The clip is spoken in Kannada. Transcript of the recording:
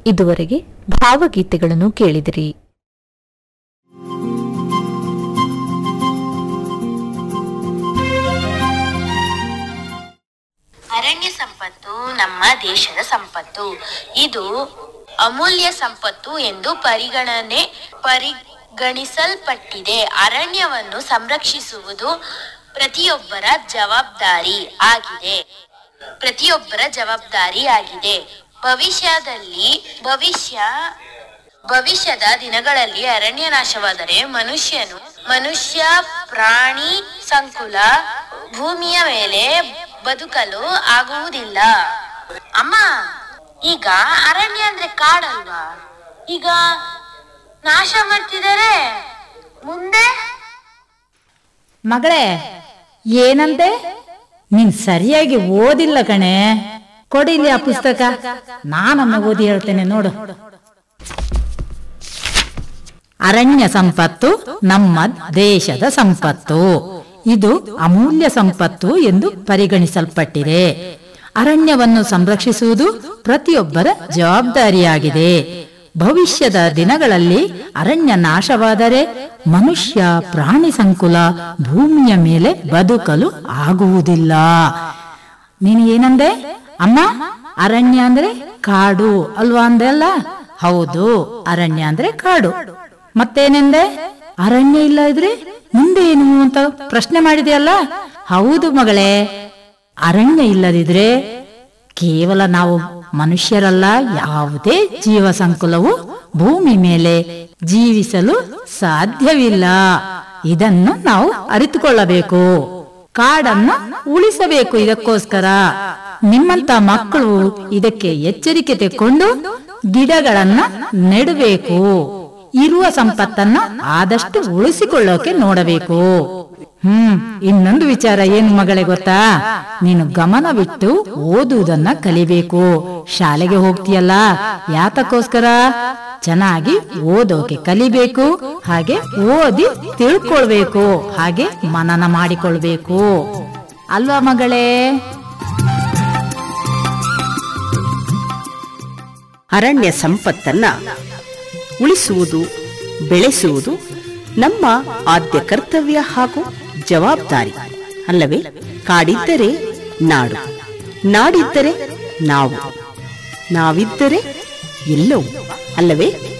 ಇದುವರೆಗೆ ಭಾವಗೀತೆಗಳನ್ನು ಕೇಳಿದಿರಿ ಅರಣ್ಯ ಸಂಪತ್ತು ನಮ್ಮ ದೇಶದ ಸಂಪತ್ತು ಇದು ಅಮೂಲ್ಯ ಸಂಪತ್ತು ಎಂದು ಪರಿಗಣನೆ ಪರಿಗಣಿಸಲ್ಪಟ್ಟಿದೆ ಅರಣ್ಯವನ್ನು ಸಂರಕ್ಷಿಸುವುದು ಪ್ರತಿಯೊಬ್ಬರ ಜವಾಬ್ದಾರಿ ಆಗಿದೆ ಪ್ರತಿಯೊಬ್ಬರ ಜವಾಬ್ದಾರಿ ಆಗಿದೆ ಭವಿಷ್ಯದಲ್ಲಿ ಭವಿಷ್ಯ ಭವಿಷ್ಯದ ದಿನಗಳಲ್ಲಿ ಅರಣ್ಯ ನಾಶವಾದರೆ ಮನುಷ್ಯನು ಮನುಷ್ಯ ಪ್ರಾಣಿ ಸಂಕುಲ ಭೂಮಿಯ ಮೇಲೆ ಬದುಕಲು ಆಗುವುದಿಲ್ಲ ಅಮ್ಮ ಈಗ ಅರಣ್ಯ ಅಂದ್ರೆ ಕಾಡಲ್ವಾ ಈಗ ನಾಶ ಮಾಡ್ತಿದ್ದಾರೆ ಮುಂದೆ ಮಗಳೇ ಏನಂತೆ ನೀನ್ ಸರಿಯಾಗಿ ಓದಿಲ್ಲ ಕಣೆ ಕೊಡಿಲಿ ಆ ಪುಸ್ತಕ ನಾನೊಮ್ಮೆ ಓದಿ ಹೇಳ್ತೇನೆ ನೋಡು ಅರಣ್ಯ ಸಂಪತ್ತು ನಮ್ಮ ದೇಶದ ಸಂಪತ್ತು ಇದು ಅಮೂಲ್ಯ ಸಂಪತ್ತು ಎಂದು ಪರಿಗಣಿಸಲ್ಪಟ್ಟಿದೆ ಅರಣ್ಯವನ್ನು ಸಂರಕ್ಷಿಸುವುದು ಪ್ರತಿಯೊಬ್ಬರ ಜವಾಬ್ದಾರಿಯಾಗಿದೆ ಭವಿಷ್ಯದ ದಿನಗಳಲ್ಲಿ ಅರಣ್ಯ ನಾಶವಾದರೆ ಮನುಷ್ಯ ಪ್ರಾಣಿ ಸಂಕುಲ ಭೂಮಿಯ ಮೇಲೆ ಬದುಕಲು ಆಗುವುದಿಲ್ಲ ನೀನು ಏನಂದೆ ಅಮ್ಮ ಅರಣ್ಯ ಅಂದ್ರೆ ಕಾಡು ಅಲ್ವಾ ಅಂದೆ ಅಲ್ಲ ಹೌದು ಅರಣ್ಯ ಅಂದ್ರೆ ಕಾಡು ಮತ್ತೇನೆಂದೆ ಅರಣ್ಯ ಇಲ್ಲ ಇದ್ರೆ ಮುಂದೆ ಏನು ಅಂತ ಪ್ರಶ್ನೆ ಮಾಡಿದೆಯಲ್ಲ ಹೌದು ಮಗಳೇ ಅರಣ್ಯ ಇಲ್ಲದಿದ್ರೆ ಕೇವಲ ನಾವು ಮನುಷ್ಯರಲ್ಲ ಯಾವುದೇ ಜೀವ ಸಂಕುಲವು ಭೂಮಿ ಮೇಲೆ ಜೀವಿಸಲು ಸಾಧ್ಯವಿಲ್ಲ ಇದನ್ನು ನಾವು ಅರಿತುಕೊಳ್ಳಬೇಕು ಕಾಡನ್ನ ಉಳಿಸಬೇಕು ಇದಕ್ಕೋಸ್ಕರ ನಿಮ್ಮಂತ ಮಕ್ಕಳು ಇದಕ್ಕೆ ಎಚ್ಚರಿಕೆ ತೆಕ್ಕೊಂಡು ಗಿಡಗಳನ್ನ ನೆಡಬೇಕು ಇರುವ ಸಂಪತ್ತನ್ನ ಆದಷ್ಟು ಉಳಿಸಿಕೊಳ್ಳೋಕೆ ನೋಡಬೇಕು ಹ್ಮ್ ಇನ್ನೊಂದು ವಿಚಾರ ಏನ್ ಮಗಳೇ ಗೊತ್ತಾ ನೀನು ಗಮನವಿಟ್ಟು ಓದುವುದನ್ನ ಕಲಿಬೇಕು ಶಾಲೆಗೆ ಹೋಗ್ತೀಯಲ್ಲ ಯಾತಕ್ಕೋಸ್ಕರ ಚೆನ್ನಾಗಿ ಓದೋಕೆ ಕಲಿಬೇಕು ಹಾಗೆ ಓದಿ ತಿಳ್ಕೊಳ್ಬೇಕು ಹಾಗೆ ಮನನ ಮಾಡಿಕೊಳ್ಬೇಕು ಅಲ್ವಾ ಮಗಳೇ ಅರಣ್ಯ ಸಂಪತ್ತನ್ನ ಉಳಿಸುವುದು ಬೆಳೆಸುವುದು ನಮ್ಮ ಆದ್ಯ ಕರ್ತವ್ಯ ಹಾಗೂ ಜವಾಬ್ದಾರಿ ಅಲ್ಲವೇ ಕಾಡಿದ್ದರೆ ನಾಡು ನಾಡಿದ್ದರೆ ನಾವು ನಾವಿದ್ದರೆ ಎಲ್ಲವೂ ಅಲ್ಲವೇ